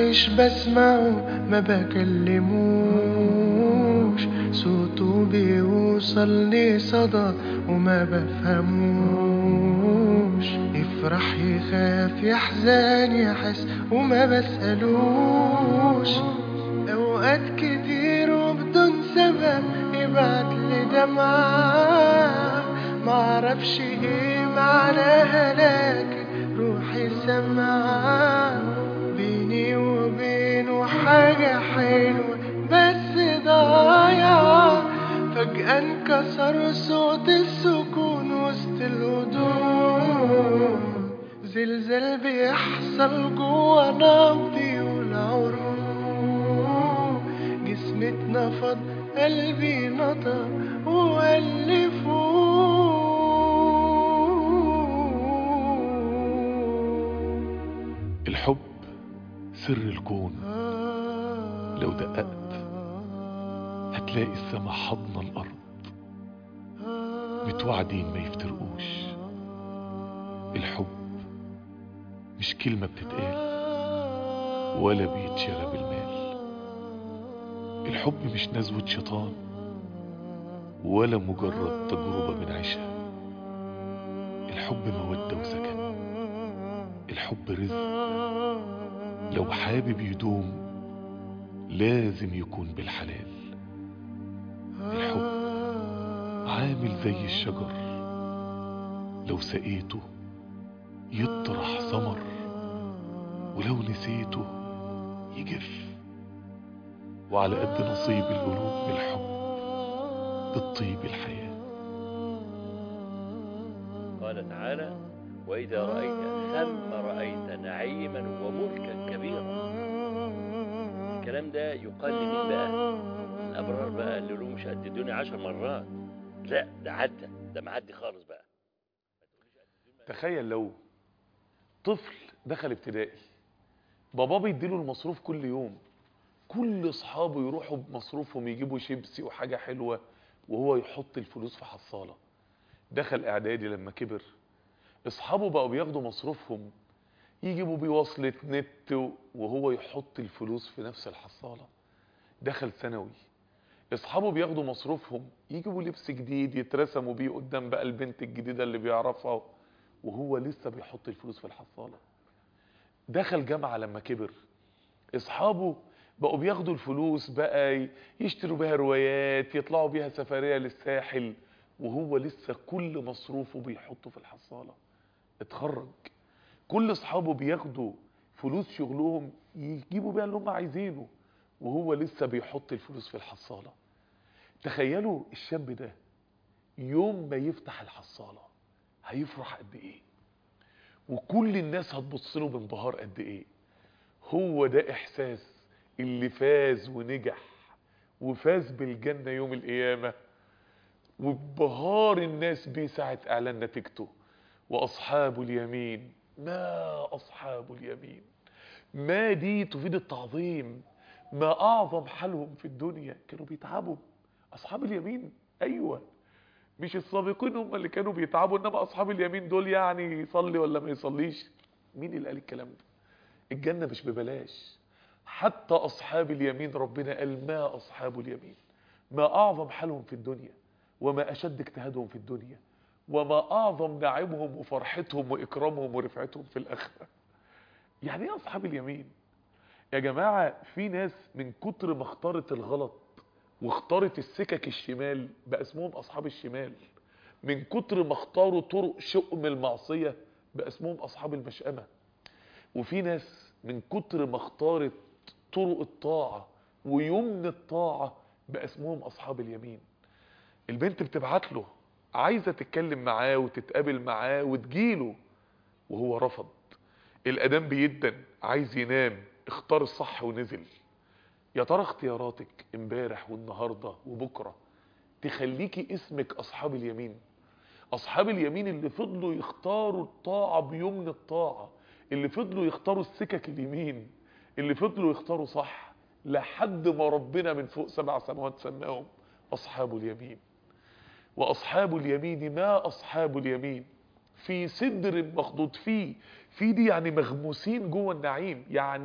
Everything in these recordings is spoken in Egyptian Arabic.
مش بسمعه ما بكلموش صوته بيوصلني صدى وما بفهموش يفرح يخاف يحزن يحس وما بسألوش أوقات كتير وبدون سبب يبعت لي دمعة معرفش ايه معناها لكن روحي سمعة بيني وبينه حاجة حلوة بس ضايعة فجأة انكسر صوت السكون وسط الهدوء زلزال بيحصل جوا نبضي والعروق جسمي اتنفض قلبي نطق وقال لي فوق الحب سر الكون لو دققت هتلاقي السما حضن الأرض متوعدين ما يفترقوش الحب مش كلمة بتتقال ولا بيتشرى بالمال الحب مش نزوة شيطان ولا مجرد تجربة بنعيشها الحب مودة وسكن الحب رزق لو حابب يدوم لازم يكون بالحلال الحب عامل زي الشجر لو سقيته يطرح ثمر ولو نسيته يجف وعلى قد نصيب القلوب بالحب بالطيب الحياة قال تعالى وإذا رأيت ثم رأيت نعيما وملكا كبيرا الكلام ده يقال لمين بقى الأبرار بقى اللي لهم مش قد الدنيا عشر مرات لا ده عدى ده معدي خالص بقى تخيل لو طفل دخل ابتدائي باباه بيديله المصروف كل يوم كل اصحابه يروحوا بمصروفهم يجيبوا شيبسي وحاجة حلوة وهو يحط الفلوس في حصالة دخل اعدادي لما كبر اصحابه بقوا بياخدوا مصروفهم يجيبوا بوصلة نت وهو يحط الفلوس في نفس الحصالة دخل ثانوي اصحابه بياخدوا مصروفهم يجيبوا لبس جديد يترسموا بيه قدام بقى البنت الجديدة اللي بيعرفها وهو لسه بيحط الفلوس في الحصالة دخل جامعة لما كبر اصحابه بقوا بياخدوا الفلوس بقى يشتروا بيها روايات يطلعوا بيها سفرية للساحل وهو لسه كل مصروفه بيحطه في الحصالة اتخرج كل اصحابه بياخدوا فلوس شغلهم يجيبوا بيها اللي هم عايزينه وهو لسه بيحط الفلوس في الحصالة تخيلوا الشاب ده يوم ما يفتح الحصالة هيفرح قد ايه وكل الناس هتبص له بانبهار قد ايه هو ده احساس اللي فاز ونجح وفاز بالجنة يوم القيامة وبهار الناس بيه ساعة اعلان نتيجته واصحاب اليمين ما اصحاب اليمين ما دي تفيد التعظيم ما اعظم حالهم في الدنيا كانوا بيتعبوا اصحاب اليمين ايوه مش السابقين هم اللي كانوا بيتعبوا انما اصحاب اليمين دول يعني يصلي ولا ما يصليش مين اللي قال الكلام ده الجنة مش ببلاش حتى اصحاب اليمين ربنا قال ما اصحاب اليمين ما اعظم حالهم في الدنيا وما اشد اجتهادهم في الدنيا وما اعظم نعيمهم وفرحتهم واكرامهم ورفعتهم في الاخره يعني ايه اصحاب اليمين يا جماعه في ناس من كتر ما اختارت الغلط واختارت السكك الشمال بقى اسمهم اصحاب الشمال من كتر ما اختاروا طرق شؤم المعصيه بقى اسمهم اصحاب المشأمه وفي ناس من كتر ما اختارت طرق الطاعه ويمن الطاعه بقى اسمهم اصحاب اليمين البنت بتبعت له عايزه تتكلم معاه وتتقابل معاه وتجيله وهو رفض الادام بيدن عايز ينام اختار الصح ونزل يا ترى اختياراتك امبارح والنهارده وبكره تخليكي اسمك اصحاب اليمين اصحاب اليمين اللي فضلوا يختاروا الطاعه بيمن الطاعه اللي فضلوا يختاروا السكك اليمين اللي فضلوا يختاروا صح لحد ما ربنا من فوق سبع سماوات سماهم اصحاب اليمين واصحاب اليمين ما اصحاب اليمين في سدر مخضود فيه في دي يعني مغموسين جوه النعيم يعني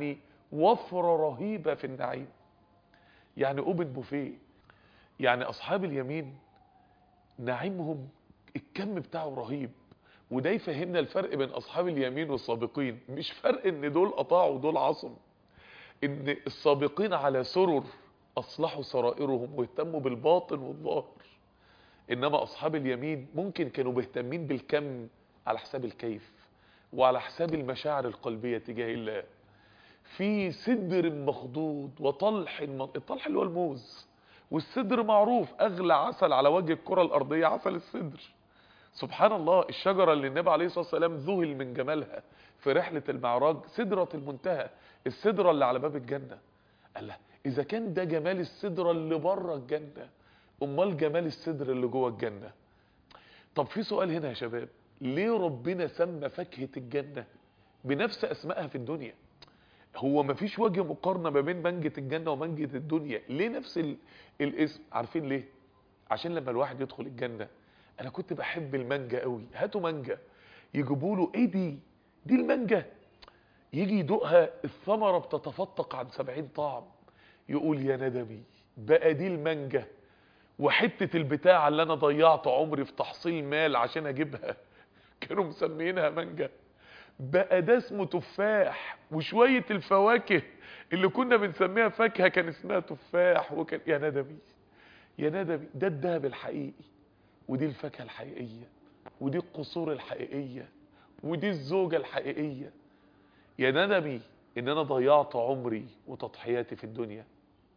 وفرة رهيبة في النعيم يعني اوبن بوفيه يعني اصحاب اليمين نعيمهم الكم بتاعه رهيب وده يفهمنا الفرق بين اصحاب اليمين والسابقين مش فرق ان دول قطاعوا ودول عصم ان السابقين على سرر اصلحوا سرائرهم واهتموا بالباطن والظاهر انما اصحاب اليمين ممكن كانوا مهتمين بالكم على حساب الكيف وعلى حساب المشاعر القلبية تجاه الله في سدر مخضود وطلح م- الطلح اللي هو الموز والسدر معروف اغلى عسل على وجه الكرة الارضية عسل السدر سبحان الله الشجرة اللي النبي عليه الصلاة والسلام ذهل من جمالها في رحلة المعراج سدرة المنتهى السدرة اللي على باب الجنة قال له إذا كان ده جمال السدرة اللي بره الجنة أمال جمال السدر اللي جوه الجنة طب في سؤال هنا يا شباب ليه ربنا سمى فاكهة الجنة بنفس أسمائها في الدنيا هو مفيش وجه مقارنة ما بين منجة الجنة ومنجة الدنيا ليه نفس ال... الاسم عارفين ليه عشان لما الواحد يدخل الجنة انا كنت بحب المانجا قوي هاتوا مانجا يجيبوا له ايه دي دي المانجا يجي يدوقها الثمرة بتتفتق عن سبعين طعم يقول يا ندمي بقى دي المانجا وحتة البتاع اللي انا ضيعت عمري في تحصيل مال عشان اجيبها كانوا مسمينها مانجا بقى ده اسمه تفاح وشوية الفواكه اللي كنا بنسميها فاكهة كان اسمها تفاح وكان يا ندمي يا ندمي ده الدهب الحقيقي ودي الفاكهة الحقيقية ودي القصور الحقيقية ودي الزوجة الحقيقية يا ندمي ان انا ضيعت عمري وتضحياتي في الدنيا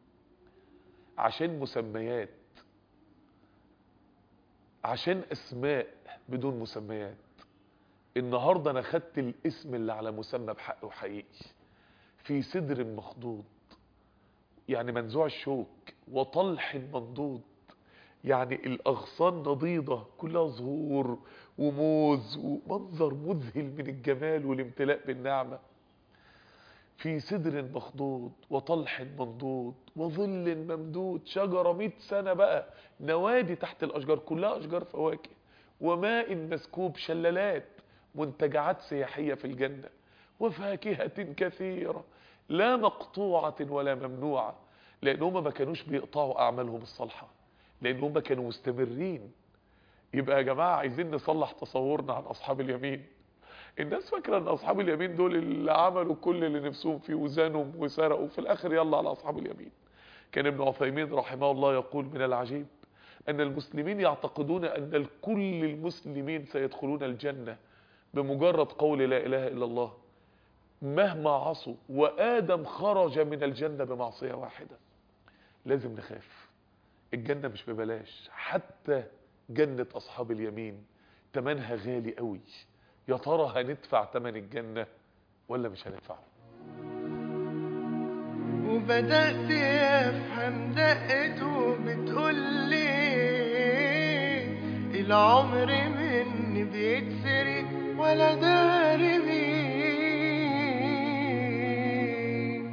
عشان مسميات عشان اسماء بدون مسميات النهاردة انا خدت الاسم اللي على مسمى بحقه حقيقي في سدر مخضود يعني منزوع الشوك وطلح منضود يعني الاغصان نضيضة كلها زهور وموز ومنظر مذهل من الجمال والامتلاء بالنعمة في سدر مخضود وطلح منضود وظل ممدود شجرة مئة سنة بقى نوادي تحت الأشجار كلها أشجار فواكه وماء مسكوب شلالات منتجعات سياحية في الجنة وفاكهة كثيرة لا مقطوعة ولا ممنوعة لأن هم ما كانوش بيقطعوا أعمالهم الصالحة لأن هم كانوا مستمرين يبقى يا جماعة عايزين نصلح تصورنا عن أصحاب اليمين الناس فاكرة ان اصحاب اليمين دول اللي عملوا كل اللي نفسهم فيه وزانوا وسرقوا في الاخر يلا على اصحاب اليمين كان ابن عثيمين رحمه الله يقول من العجيب ان المسلمين يعتقدون ان كل المسلمين سيدخلون الجنة بمجرد قول لا اله الا الله مهما عصوا وادم خرج من الجنة بمعصية واحدة لازم نخاف الجنة مش ببلاش حتى جنة اصحاب اليمين تمنها غالي قوي يا ترى هندفع تمن الجنة ولا مش هندفعه وبدأت أفهم دقته بتقولي العمر مني بيتسرق ولا داري بيه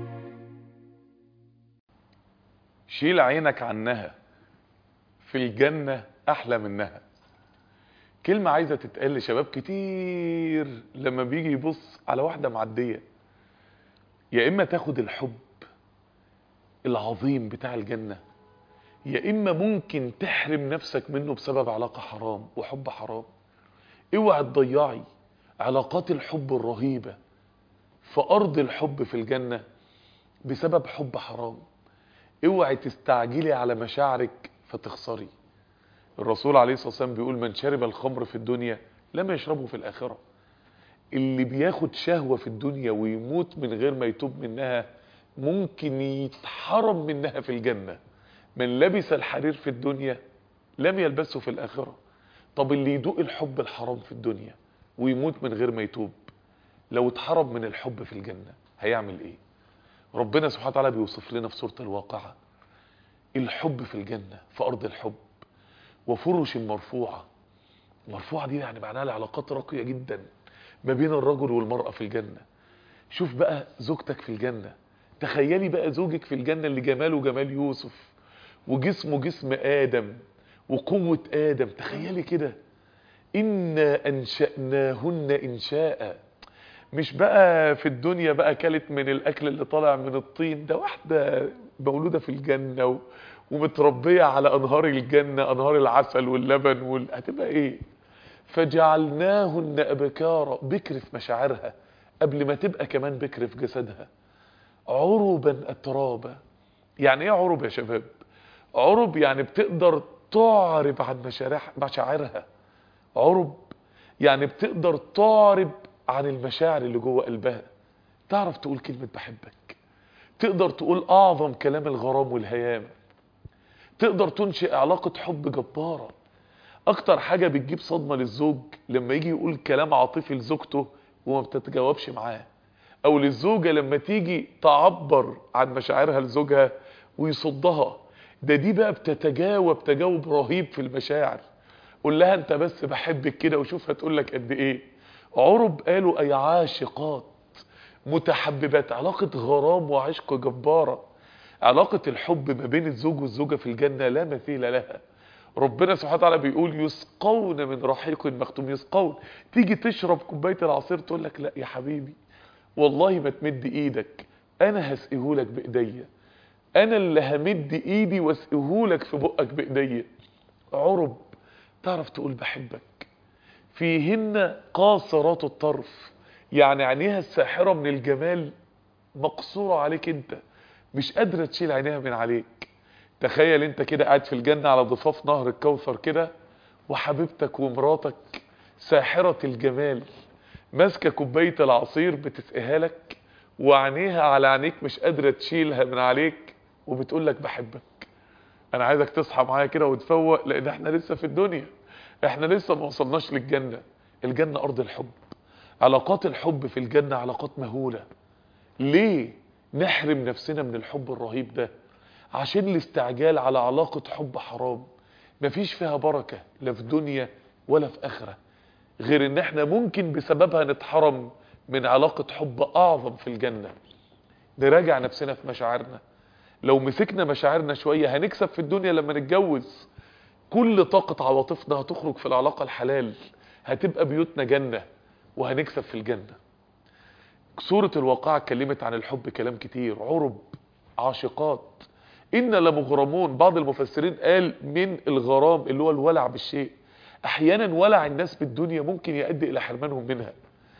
شيل عينك عنها في الجنة أحلى منها كلمة عايزة تتقال لشباب كتير لما بيجي يبص على واحدة معدية يا إما تاخد الحب العظيم بتاع الجنة يا إما ممكن تحرم نفسك منه بسبب علاقة حرام وحب حرام اوعى تضيعي علاقات الحب الرهيبة في أرض الحب في الجنة بسبب حب حرام اوعي تستعجلي على مشاعرك فتخسري الرسول عليه الصلاة والسلام بيقول من شرب الخمر في الدنيا لم يشربه في الآخرة اللي بياخد شهوة في الدنيا ويموت من غير ما يتوب منها ممكن يتحرم منها في الجنة من لبس الحرير في الدنيا لم يلبسه في الآخرة طب اللي يدوق الحب الحرام في الدنيا ويموت من غير ما يتوب لو اتحرم من الحب في الجنة هيعمل ايه ربنا سبحانه وتعالى بيوصف لنا في سورة الواقعة الحب في الجنة في أرض الحب وفرش مرفوعة مرفوعة دي يعني معناها العلاقات راقية جدا ما بين الرجل والمرأة في الجنة شوف بقى زوجتك في الجنة تخيلي بقى زوجك في الجنة اللي جماله جمال يوسف وجسمه جسم آدم وقوة آدم تخيلي كده إنا أنشأناهن إنشاء مش بقى في الدنيا بقى كلت من الاكل اللي طالع من الطين ده واحده مولوده في الجنه و... ومتربيه على انهار الجنه انهار العسل واللبن وال... هتبقى ايه فجعلناهن ابكارا بكر في مشاعرها قبل ما تبقى كمان بكر في جسدها عربا اترابا يعني ايه عرب يا شباب عرب يعني بتقدر تعرب عن مشارح مشاعرها عرب يعني بتقدر تعرب عن المشاعر اللي جوه قلبها تعرف تقول كلمة بحبك تقدر تقول اعظم كلام الغرام والهيام تقدر تنشئ علاقة حب جبارة اكتر حاجة بتجيب صدمة للزوج لما يجي يقول كلام عاطفي لزوجته وما بتتجاوبش معاه او للزوجة لما تيجي تعبر عن مشاعرها لزوجها ويصدها ده دي بقى بتتجاوب تجاوب رهيب في المشاعر قول لها انت بس بحبك كده وشوف هتقول لك قد ايه عرب قالوا اي عاشقات متحببات علاقة غرام وعشق جبارة علاقة الحب ما بين الزوج والزوجة في الجنة لا مثيل لها ربنا سبحانه وتعالى بيقول يسقون من رحيق مختوم يسقون تيجي تشرب كوبايه العصير تقول لك لا يا حبيبي والله ما تمد ايدك انا هسقيهولك بايديا انا اللي همد ايدي واسقيهولك في بقك بايديا عرب تعرف تقول بحبك فيهن قاصرات الطرف يعني عينيها الساحره من الجمال مقصوره عليك انت مش قادره تشيل عينيها من عليك تخيل انت كده قاعد في الجنة على ضفاف نهر الكوثر كده وحبيبتك ومراتك ساحرة الجمال ماسكة كوباية العصير بتسقيها لك وعينيها على عينيك مش قادرة تشيلها من عليك وبتقول لك بحبك انا عايزك تصحى معايا كده وتفوق لان احنا لسه في الدنيا احنا لسه ما وصلناش للجنة الجنة ارض الحب علاقات الحب في الجنة علاقات مهولة ليه نحرم نفسنا من الحب الرهيب ده عشان الاستعجال على علاقة حب حرام مفيش فيها بركة لا في دنيا ولا في اخرة غير ان احنا ممكن بسببها نتحرم من علاقة حب اعظم في الجنة نراجع نفسنا في مشاعرنا لو مسكنا مشاعرنا شوية هنكسب في الدنيا لما نتجوز كل طاقة عواطفنا هتخرج في العلاقة الحلال هتبقى بيوتنا جنة وهنكسب في الجنة سورة الواقعة اتكلمت عن الحب كلام كتير عرب عاشقات إن لمغرمون بعض المفسرين قال من الغرام اللي هو الولع بالشيء احيانا ولع الناس بالدنيا ممكن يؤدي الى حرمانهم منها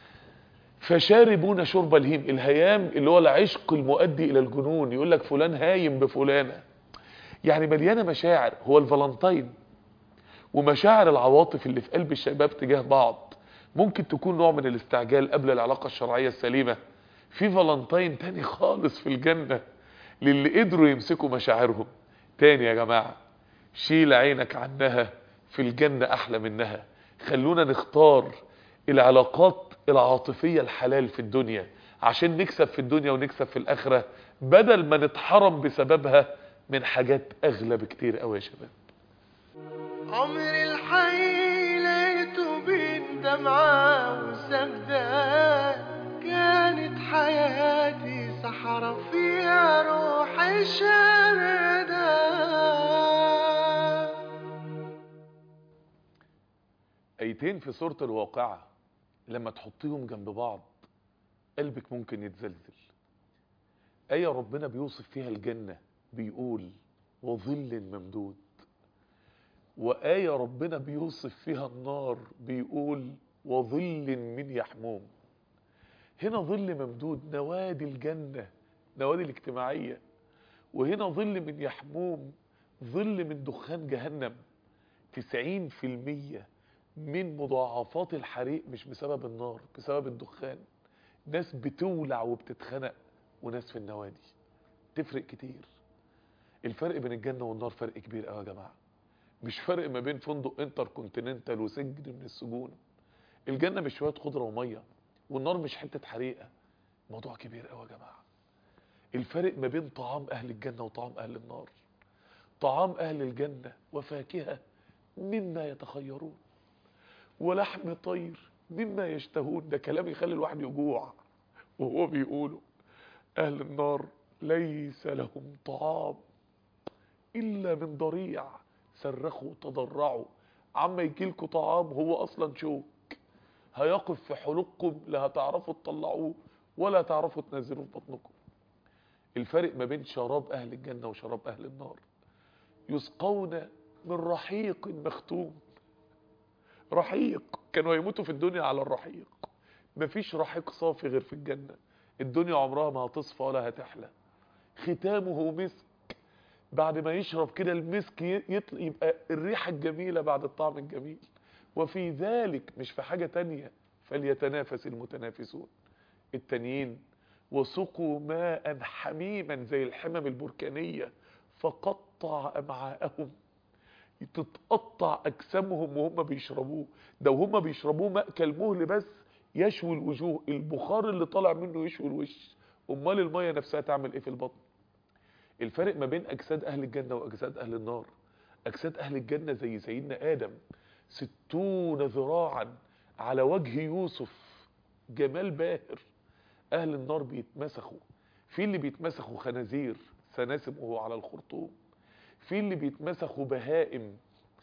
فشاربون شرب الهيم الهيام اللي هو العشق المؤدي الى الجنون يقول لك فلان هايم بفلانه يعني مليانه مشاعر هو الفالنتين ومشاعر العواطف اللي في قلب الشباب تجاه بعض ممكن تكون نوع من الاستعجال قبل العلاقه الشرعيه السليمه في فالنتين تاني خالص في الجنه للي قدروا يمسكوا مشاعرهم تاني يا جماعه شيل عينك عنها في الجنة أحلى منها خلونا نختار العلاقات العاطفية الحلال في الدنيا عشان نكسب في الدنيا ونكسب في الآخرة بدل ما نتحرم بسببها من حاجات أغلى بكتير قوي يا شباب عمري الحي لقيته بين دمعة وسجدة كانت حياتي صحراء فيها روحي شاردة ايتين في سورة الواقعة لما تحطيهم جنب بعض قلبك ممكن يتزلزل آية ربنا بيوصف فيها الجنة بيقول وظل ممدود وآية ربنا بيوصف فيها النار بيقول وظل من يحموم هنا ظل ممدود نوادي الجنة نوادي الاجتماعية وهنا ظل من يحموم ظل من دخان جهنم تسعين في المية من مضاعفات الحريق مش بسبب النار بسبب الدخان ناس بتولع وبتتخنق وناس في النوادي تفرق كتير الفرق بين الجنة والنار فرق كبير قوي يا جماعة مش فرق ما بين فندق انتر كونتيننتال وسجن من السجون الجنة مش شوية خضرة ومية والنار مش حتة حريقة موضوع كبير قوي يا جماعة الفرق ما بين طعام اهل الجنة وطعام اهل النار طعام اهل الجنة وفاكهة مما يتخيرون ولحم طير مما يشتهون ده كلام يخلي الواحد يجوع وهو بيقوله اهل النار ليس لهم طعام الا من ضريع صرخوا تضرعوا عما يجيلكوا طعام هو اصلا شوك هيقف في حلقكم لا هتعرفوا تطلعوه ولا تعرفوا تنزلوه في بطنكم الفرق ما بين شراب اهل الجنة وشراب اهل النار يسقون من رحيق مختوم رحيق كانوا يموتوا في الدنيا على الرحيق مفيش رحيق صافي غير في الجنة الدنيا عمرها ما هتصفى ولا هتحلى ختامه مسك بعد ما يشرب كده المسك يطلق يبقى الريحة الجميلة بعد الطعم الجميل وفي ذلك مش في حاجة تانية فليتنافس المتنافسون التانيين وسقوا ماء حميما زي الحمم البركانية فقطع أمعاءهم تتقطع أجسامهم وهم بيشربوه ده وهم بيشربوه ماء كالمهل بس يشوي الوجوه البخار اللي طالع منه يشوي الوش امال المية نفسها تعمل ايه في البطن الفرق ما بين اجساد اهل الجنة واجساد اهل النار اجساد اهل الجنة زي سيدنا ادم ستون ذراعا على وجه يوسف جمال باهر اهل النار بيتمسخوا في اللي بيتمسخوا خنازير سناسم وهو على الخرطوم في اللي بيتمسخوا بهائم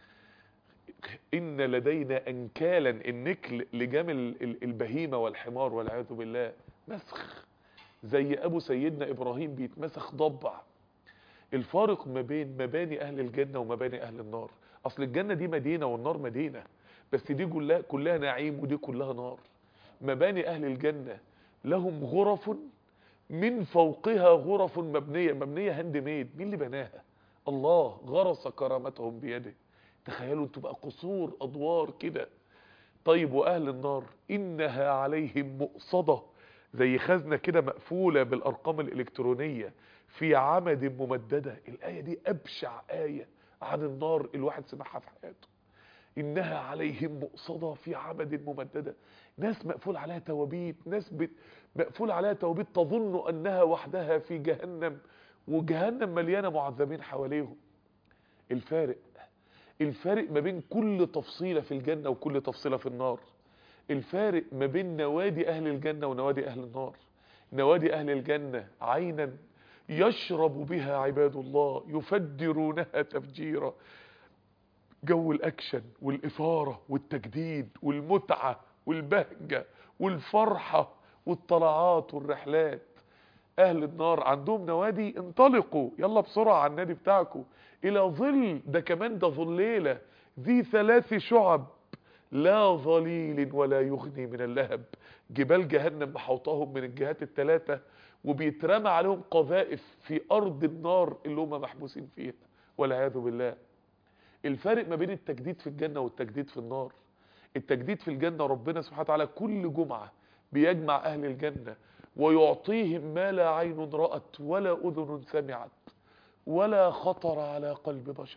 إن لدينا أنكالا النكل لجام البهيمة والحمار والعياذ بالله مسخ زي أبو سيدنا إبراهيم بيتمسخ ضبع الفارق ما بين مباني أهل الجنة ومباني أهل النار أصل الجنة دي مدينة والنار مدينة بس دي كلها, كلها نعيم ودي كلها نار مباني أهل الجنة لهم غرف من فوقها غرف مبنية مبنية هاند ميد مين اللي بناها الله غرس كرامتهم بيده تخيلوا انتوا بقى قصور ادوار كده طيب واهل النار انها عليهم مؤصده زي خزنه كده مقفوله بالارقام الالكترونيه في عمد ممدده الايه دي ابشع ايه عن النار الواحد سمعها في حياته انها عليهم مؤصده في عمد ممدده ناس مقفول عليها توابيت ناس بت... مقفول عليها توابيت تظن انها وحدها في جهنم وجهنم مليانه معذبين حواليهم الفارق الفارق ما بين كل تفصيلة في الجنة وكل تفصيلة في النار الفارق ما بين نوادي أهل الجنة ونوادي أهل النار نوادي أهل الجنة عينا يشرب بها عباد الله يفجرونها تفجيرا جو الأكشن والإثارة والتجديد والمتعة والبهجة والفرحة والطلعات والرحلات أهل النار عندهم نوادي انطلقوا يلا بسرعة على النادي بتاعكم إلى ظل ده كمان ده ظليلة ذي ثلاث شعب لا ظليل ولا يغني من اللهب جبال جهنم محوطاهم من الجهات الثلاثة وبيترمى عليهم قذائف في أرض النار اللي هم محبوسين فيها والعياذ بالله الفارق ما بين التجديد في الجنة والتجديد في النار التجديد في الجنة ربنا سبحانه وتعالى كل جمعة بيجمع أهل الجنة ويعطيهم ما لا عين رأت ولا أذن سمعت ولا خطر على قلب بشر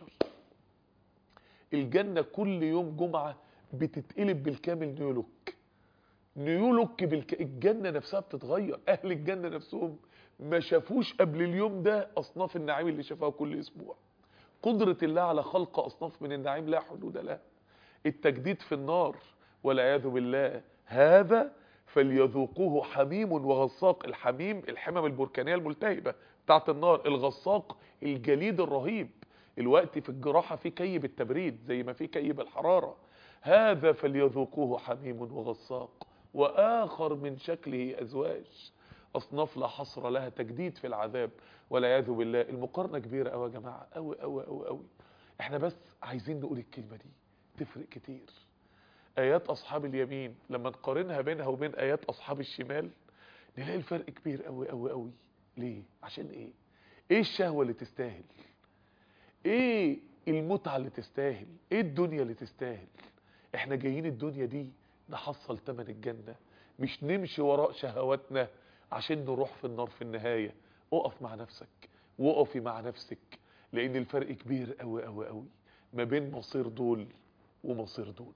الجنة كل يوم جمعة بتتقلب بالكامل نيولوك نيولوك بالك... الجنة نفسها بتتغير أهل الجنة نفسهم ما شافوش قبل اليوم ده أصناف النعيم اللي شافوها كل أسبوع قدرة الله على خلق أصناف من النعيم لا حدود لها التجديد في النار والعياذ بالله هذا فليذوقوه حميم وغساق الحميم الحمم البركانية الملتهبة بتاعت النار الغساق الجليد الرهيب الوقت في الجراحة في كيب التبريد زي ما في كيب الحرارة هذا فليذوقوه حميم وغساق وآخر من شكله أزواج أصناف لا حصر لها تجديد في العذاب والعياذ بالله المقارنة كبيرة أوي يا جماعة أوي أوي أوي أوي احنا بس عايزين نقول الكلمة دي تفرق كتير آيات أصحاب اليمين لما نقارنها بينها وبين آيات أصحاب الشمال نلاقي الفرق كبير أوي أوي أوي ليه؟ عشان إيه؟ إيه الشهوة اللي تستاهل؟ إيه المتعة اللي تستاهل؟ إيه الدنيا اللي تستاهل؟ إحنا جايين الدنيا دي نحصل تمن الجنة مش نمشي وراء شهواتنا عشان نروح في النار في النهاية اقف مع نفسك وقفي مع نفسك لأن الفرق كبير أوي أوي أوي ما بين مصير دول ومصير دول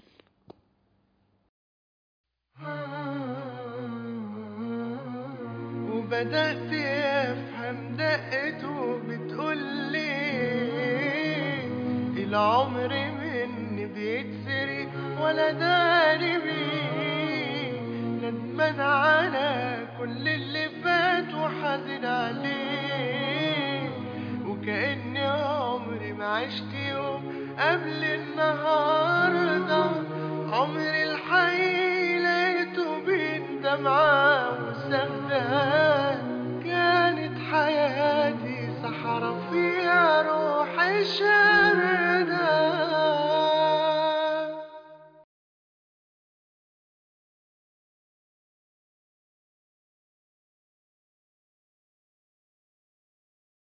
وبدأت أفهم دقته بتقول لي العمر مني بيتسرق ولا داري بيه ندمان على كل اللي فات وحزن عليه وكأن عمري ما عشت يوم قبل النهارده عمري الحقيقي دمعة